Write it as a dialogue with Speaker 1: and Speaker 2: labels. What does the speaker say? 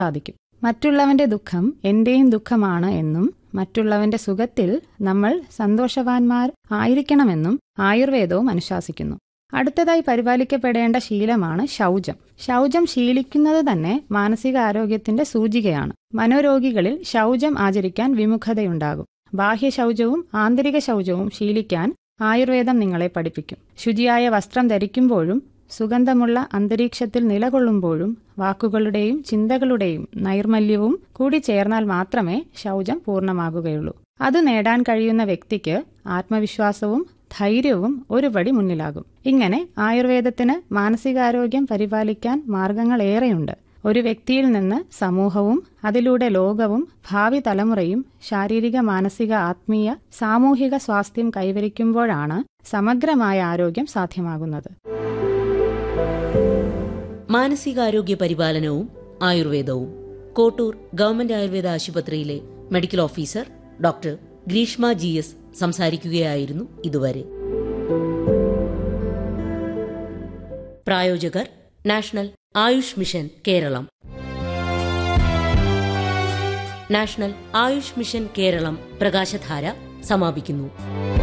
Speaker 1: സാധിക്കും മറ്റുള്ളവന്റെ ദുഃഖം എന്റെയും ദുഃഖമാണ് എന്നും മറ്റുള്ളവന്റെ സുഖത്തിൽ നമ്മൾ സന്തോഷവാന്മാർ ആയിരിക്കണമെന്നും ആയുർവേദവും അനുശാസിക്കുന്നു അടുത്തതായി പരിപാലിക്കപ്പെടേണ്ട ശീലമാണ് ശൗചം ശൗചം ശീലിക്കുന്നത് തന്നെ മാനസികാരോഗ്യത്തിന്റെ സൂചികയാണ് മനോരോഗികളിൽ ശൗചം ആചരിക്കാൻ വിമുഖതയുണ്ടാകും ബാഹ്യ ശൗചവും ആന്തരിക ശൗചവും ശീലിക്കാൻ ആയുർവേദം നിങ്ങളെ പഠിപ്പിക്കും ശുചിയായ വസ്ത്രം ധരിക്കുമ്പോഴും സുഗന്ധമുള്ള അന്തരീക്ഷത്തിൽ നിലകൊള്ളുമ്പോഴും വാക്കുകളുടെയും ചിന്തകളുടെയും നൈർമല്യവും കൂടി ചേർന്നാൽ മാത്രമേ ശൗചം പൂർണ്ണമാകുകയുള്ളൂ അത് നേടാൻ കഴിയുന്ന വ്യക്തിക്ക് ആത്മവിശ്വാസവും ധൈര്യവും ഒരുപടി മുന്നിലാകും ഇങ്ങനെ ആയുർവേദത്തിന് മാനസികാരോഗ്യം പരിപാലിക്കാൻ മാർഗങ്ങളേറെയുണ്ട് ഒരു വ്യക്തിയിൽ നിന്ന് സമൂഹവും അതിലൂടെ ലോകവും ഭാവി തലമുറയും ശാരീരിക മാനസിക ആത്മീയ സാമൂഹിക സ്വാസ്ഥ്യം കൈവരിക്കുമ്പോഴാണ് സമഗ്രമായ ആരോഗ്യം സാധ്യമാകുന്നത്
Speaker 2: മാനസികാരോഗ്യ പരിപാലനവും ആയുർവേദവും കോട്ടൂർ ഗവൺമെന്റ് ആയുർവേദ ആശുപത്രിയിലെ medical officer doctor Greeshma G S സംസാരിക്കുകയായിരുന്നു ഇതുവരെ പ്രായോജകർ national Ayush mission Keralam national Ayush mission Keralam Prakashadhara സമാപിക്കുന്നു